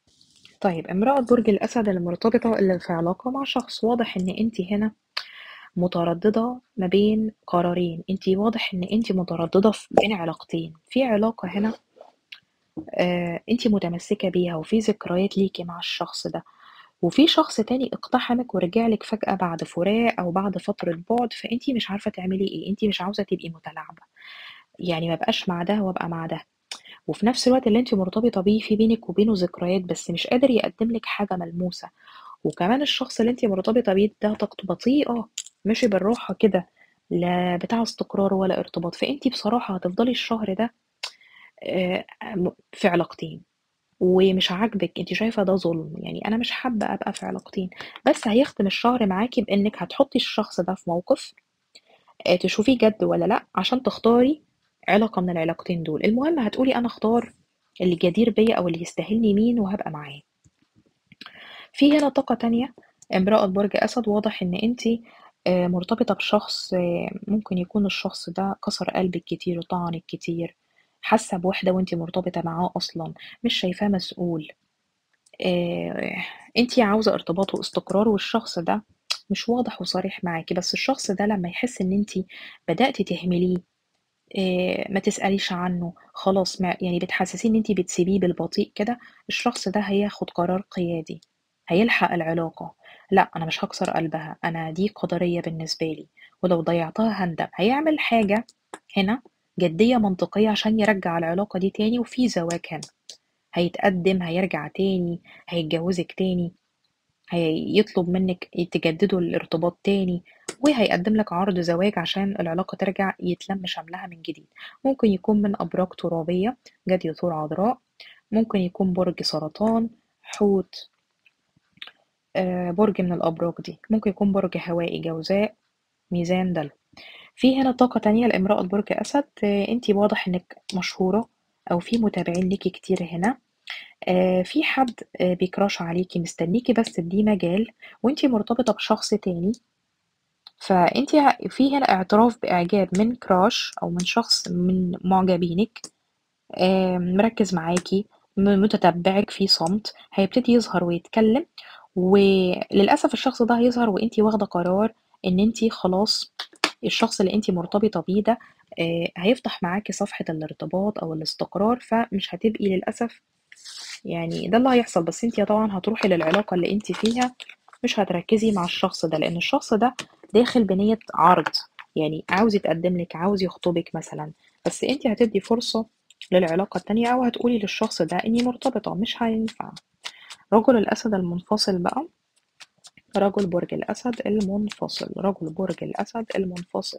A: طيب امرأة برج الأسد المرتبطة اللي في علاقة مع شخص واضح إن انتي هنا مترددة ما بين قرارين انت واضح ان انت مترددة في بين علاقتين في علاقة هنا آه انت متمسكة بيها وفي ذكريات ليكي مع الشخص ده وفي شخص تاني اقتحمك ورجع لك فجأة بعد فراق او بعد فترة بعد فانت مش عارفة تعملي ايه انت مش عاوزة تبقي متلاعبة يعني ما بقاش مع ده وابقى مع ده وفي نفس الوقت اللي انت مرتبطة بيه في بينك وبينه ذكريات بس مش قادر يقدم لك حاجة ملموسة وكمان الشخص اللي انت مرتبطة بيه ده طاقته بطيئة ماشي بالراحة كده لا بتاع استقرار ولا ارتباط فانت بصراحة هتفضلي الشهر ده آه، م- في علاقتين ومش عاجبك انت شايفة ده ظلم يعني انا مش حابة ابقى في علاقتين بس هيختم الشهر معاكي بانك هتحطي الشخص ده في موقف آه، تشوفيه جد ولا لا عشان تختاري علاقة من العلاقتين دول المهم هتقولي انا اختار اللي جدير بيا او اللي يستاهلني مين وهبقى معاه في هنا طاقة تانية امرأة برج أسد واضح إن أنتي آه، مرتبطة بشخص آه، ممكن يكون الشخص ده كسر قلبك كتير وطعنك كتير حاسة بوحدة وانتي مرتبطة معاه أصلا مش شايفاه مسؤول آه، انتي عاوزة ارتباط واستقرار والشخص ده مش واضح وصريح معاكي بس الشخص ده لما يحس ان انتي بدأتي تهمليه آه، ما تسأليش عنه خلاص ما يعني بتحسسيه ان انتي بتسيبيه بالبطيء كده الشخص ده هياخد قرار قيادي هيلحق العلاقة لا انا مش هكسر قلبها انا دي قدرية بالنسبة لي ولو ضيعتها هندم هيعمل حاجة هنا جدية منطقية عشان يرجع العلاقة دي تاني وفي زواج هنا هيتقدم هيرجع تاني هيتجوزك تاني هيطلب منك تجددوا الارتباط تاني وهيقدم لك عرض زواج عشان العلاقة ترجع يتلم شملها من جديد ممكن يكون من أبراج ترابية جدي ثور عذراء ممكن يكون برج سرطان حوت آه، برج من الأبراج دي ممكن يكون برج هوائي جوزاء ميزان دلو في هنا طاقة تانية لامرأة برج أسد آه، انتي واضح انك مشهورة أو في متابعين ليكي كتير هنا آه، في حد آه، بيكراش عليكي مستنيكي بس تديه مجال وانتي مرتبطة بشخص تاني فانتي ه- في هنا اعتراف بإعجاب من كراش أو من شخص من معجبينك آه، مركز معاكي م- متتبعك في صمت هيبتدي يظهر ويتكلم وللأسف الشخص ده هيظهر وانتي واخدة قرار ان انتي خلاص الشخص اللي انتي مرتبطة بيه ده آه، هيفتح معاكي صفحة الارتباط أو الاستقرار فمش هتبقي للأسف يعني ده اللي هيحصل بس انتي طبعا هتروحي للعلاقة اللي انتي فيها مش هتركزي مع الشخص ده لأن الشخص ده داخل بنية عرض يعني عاوز يتقدم لك عاوز يخطبك مثلا بس انتي هتدي فرصة للعلاقة التانية أو هتقولي للشخص ده إني مرتبطة مش هينفع رجل الأسد المنفصل بقى رجل برج الأسد المنفصل رجل برج الأسد المنفصل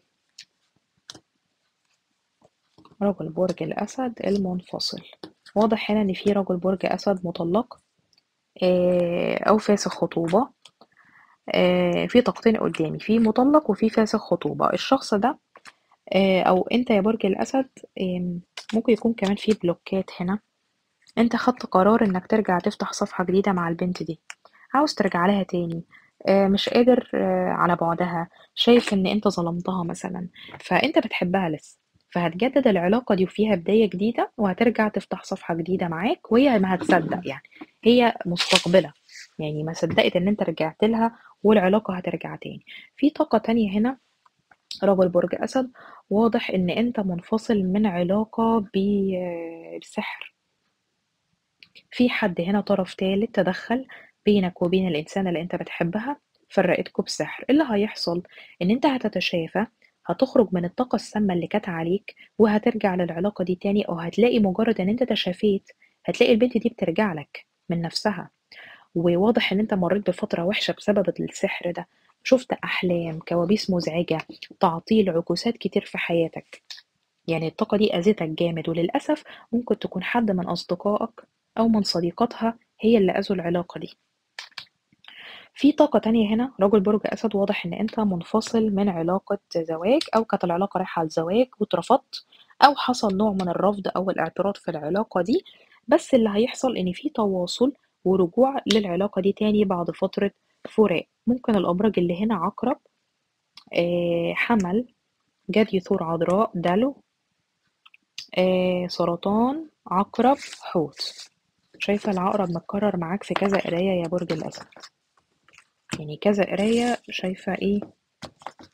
A: رجل برج الأسد المنفصل واضح هنا إن في رجل برج أسد مطلق آه، أو فاسخ خطوبة آه، في طاقتين قدامي في مطلق وفي فاسخ خطوبة الشخص ده آه، أو أنت يا برج الأسد آم، ممكن يكون كمان في بلوكات هنا أنت خدت قرار إنك ترجع تفتح صفحة جديدة مع البنت دي عاوز ترجع لها تاني آه، مش قادر آه، على بعدها شايف ان انت ظلمتها مثلا فانت بتحبها لسه فهتجدد العلاقة دي وفيها بداية جديدة وهترجع تفتح صفحة جديدة معاك وهي ما هتصدق يعني هي مستقبلة يعني ما صدقت ان انت رجعت لها والعلاقة هترجع تاني في طاقة تانية هنا رجل برج أسد واضح ان انت منفصل من علاقة ب- بسحر في حد هنا طرف تالت تدخل بينك وبين الإنسانة اللي أنت بتحبها فرقتكوا بسحر اللي هيحصل إن أنت هتتشافى هتخرج من الطاقة السامة اللي كانت عليك وهترجع للعلاقة دي تاني أو هتلاقي مجرد إن أنت تشافيت هتلاقي البنت دي بترجع لك من نفسها وواضح إن أنت مريت بفترة وحشة بسبب السحر ده شفت أحلام كوابيس مزعجة تعطيل عكوسات كتير في حياتك يعني الطاقة دي أذتك جامد وللأسف ممكن تكون حد من أصدقائك أو من صديقاتها هي اللي أذوا العلاقة دي في طاقة تانية هنا رجل برج أسد واضح إن أنت منفصل من علاقة زواج أو كانت العلاقة رايحة على الزواج واترفضت أو حصل نوع من الرفض أو الاعتراض في العلاقة دي بس اللي هيحصل إن في تواصل ورجوع للعلاقة دي تاني بعد فترة فراق ممكن الأبراج اللي هنا عقرب آه، حمل جدي ثور عذراء دلو آه، سرطان عقرب حوت شايفة العقرب متكرر معاك في كذا قراية يا برج الأسد يعني كذا قراية شايفة ايه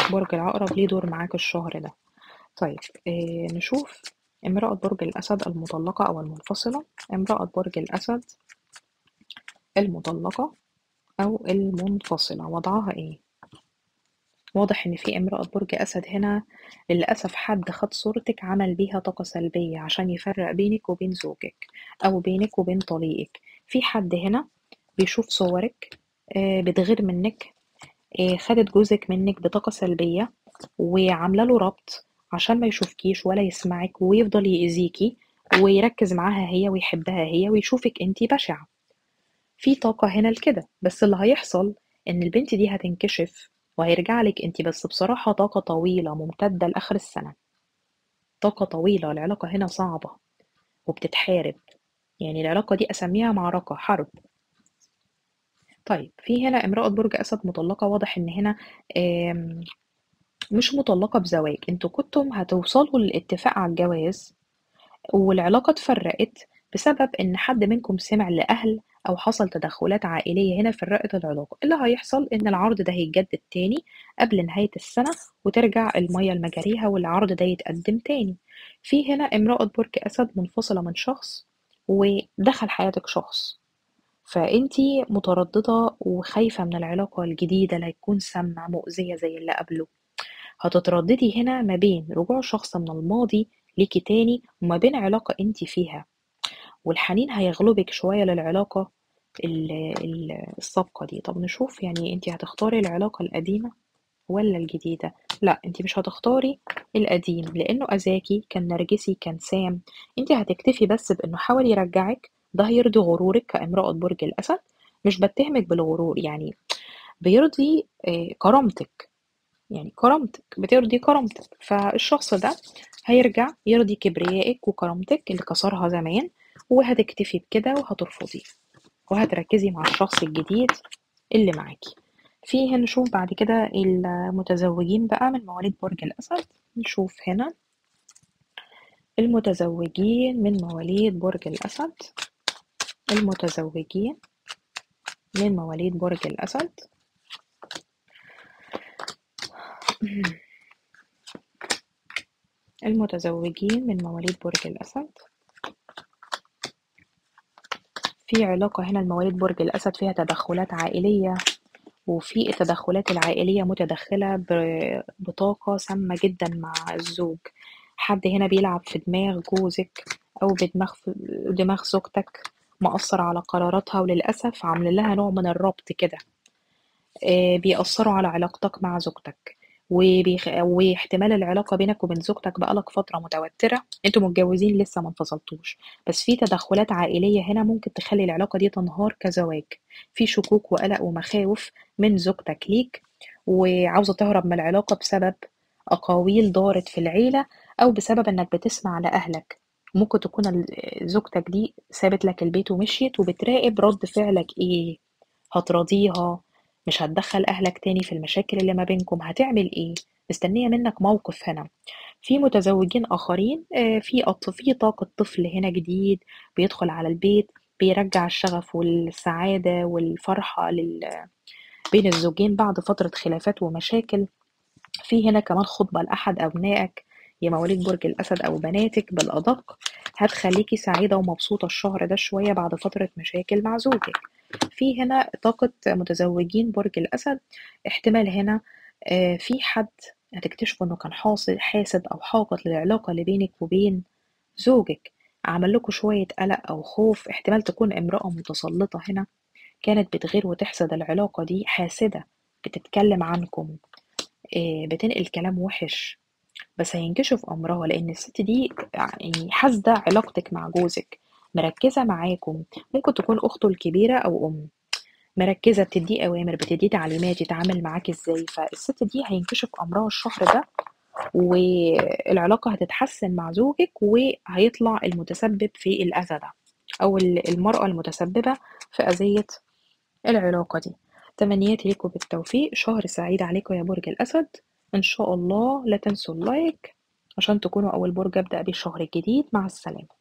A: برج العقرب ليه دور معاك الشهر ده طيب آه نشوف امرأة برج الأسد المطلقة أو المنفصلة امرأة برج الأسد المطلقة أو المنفصلة وضعها إيه؟ واضح إن في امرأة برج أسد هنا للأسف حد خد صورتك عمل بيها طاقة سلبية عشان يفرق بينك وبين زوجك أو بينك وبين طليقك في حد هنا بيشوف صورك آه، بتغير منك آه، خدت جوزك منك بطاقة سلبية وعاملة له ربط عشان ما يشوفكيش ولا يسمعك ويفضل يأذيكي ويركز معاها هي ويحبها هي ويشوفك انتي بشعة في طاقة هنا لكده بس اللي هيحصل ان البنت دي هتنكشف وهيرجع لك انتي بس بصراحة طاقة طويلة ممتدة لآخر السنة طاقة طويلة العلاقة هنا صعبة وبتتحارب يعني العلاقة دي أسميها معركة حرب طيب في هنا امرأة برج أسد مطلقة واضح إن هنا آم، مش مطلقة بزواج انتوا كنتم هتوصلوا للاتفاق على الجواز والعلاقة اتفرقت بسبب إن حد منكم سمع لأهل أو حصل تدخلات عائلية هنا فرقت العلاقة اللي هيحصل إن العرض ده هيتجدد تاني قبل نهاية السنة وترجع المية لمجاريها والعرض ده يتقدم تاني في هنا امرأة برج أسد منفصلة من شخص ودخل حياتك شخص فانتي مترددة وخايفة من العلاقة الجديدة اللي هتكون سامة مؤذية زي اللي قبله هتترددي هنا ما بين رجوع شخص من الماضي ليكي تاني وما بين علاقة انتي فيها والحنين هيغلبك شوية للعلاقة ال- ال- السابقة دي طب نشوف يعني انتي هتختاري العلاقة القديمة ولا الجديدة لا انتي مش هتختاري القديم لانه اذاكي كان نرجسي كان سام انتي هتكتفي بس بانه حاول يرجعك ده هيرضي غرورك كامرأة برج الاسد مش بتهمك بالغرور يعني بيرضي آه، كرامتك يعني كرامتك بترضي كرامتك فالشخص ده هيرجع يرضي كبريائك وكرامتك اللي كسرها زمان وهتكتفي بكده وهترفضيه وهتركزي مع الشخص الجديد اللي معاكي في هنا نشوف بعد كده المتزوجين بقى من مواليد برج الأسد نشوف هنا المتزوجين من مواليد برج الأسد المتزوجين من مواليد برج الأسد المتزوجين من مواليد برج الأسد في علاقة هنا لمواليد برج الأسد فيها تدخلات عائلية وفي التدخلات العائلية متدخلة ب- بطاقة سامة جدا مع الزوج حد هنا بيلعب في دماغ جوزك أو بدماغ دماغ زوجتك مأثر على قراراتها وللأسف عامل لها نوع من الربط كده آه، بيأثروا على علاقتك مع زوجتك وبيخ... واحتمال العلاقة بينك وبين زوجتك بقالك فترة متوترة انتوا متجوزين لسه ما انفصلتوش بس في تدخلات عائلية هنا ممكن تخلي العلاقة دي تنهار كزواج في شكوك وقلق ومخاوف من زوجتك ليك وعاوزة تهرب من العلاقة بسبب أقاويل دارت في العيلة أو بسبب إنك بتسمع لأهلك ممكن تكون ال- زوجتك دي سابت لك البيت ومشيت وبتراقب رد فعلك ايه هتراضيها مش هتدخل أهلك تاني في المشاكل اللي ما بينكم هتعمل ايه مستنية منك موقف هنا في متزوجين آخرين آه، في أط- في طاقة طفل هنا جديد بيدخل على البيت بيرجع الشغف والسعادة والفرحة لل... بين الزوجين بعد فترة خلافات ومشاكل في هنا كمان خطبة لأحد أبنائك يا مواليد برج الأسد أو بناتك بالأدق هتخليكي سعيدة ومبسوطة الشهر ده شوية بعد فترة مشاكل مع زوجك في هنا طاقة متزوجين برج الأسد احتمال هنا آه، في حد هتكتشفوا إنه كان حاصد حاسد أو حاقد للعلاقة اللي بينك وبين زوجك عمل لكم شوية قلق أو خوف احتمال تكون امرأة متسلطة هنا كانت بتغير وتحسد العلاقة دي حاسدة بتتكلم عنكم آه، بتنقل كلام وحش بس هينكشف أمرها لأن الست دي يعني حاسدة علاقتك مع جوزك مركزة معاكم ممكن تكون أخته الكبيرة أو أم مركزة بتديه أوامر بتديه تعليمات يتعامل معاك إزاي فالست دي هينكشف أمرها الشهر ده والعلاقة هتتحسن مع زوجك وهيطلع المتسبب في الأذى ده أو ال- المرأة المتسببة في أذية العلاقة دي تمنياتي لكم بالتوفيق شهر سعيد عليكم يا برج الأسد إن شاء الله لا تنسوا اللايك عشان تكونوا أول برج أبدأ بيه الشهر الجديد مع السلامة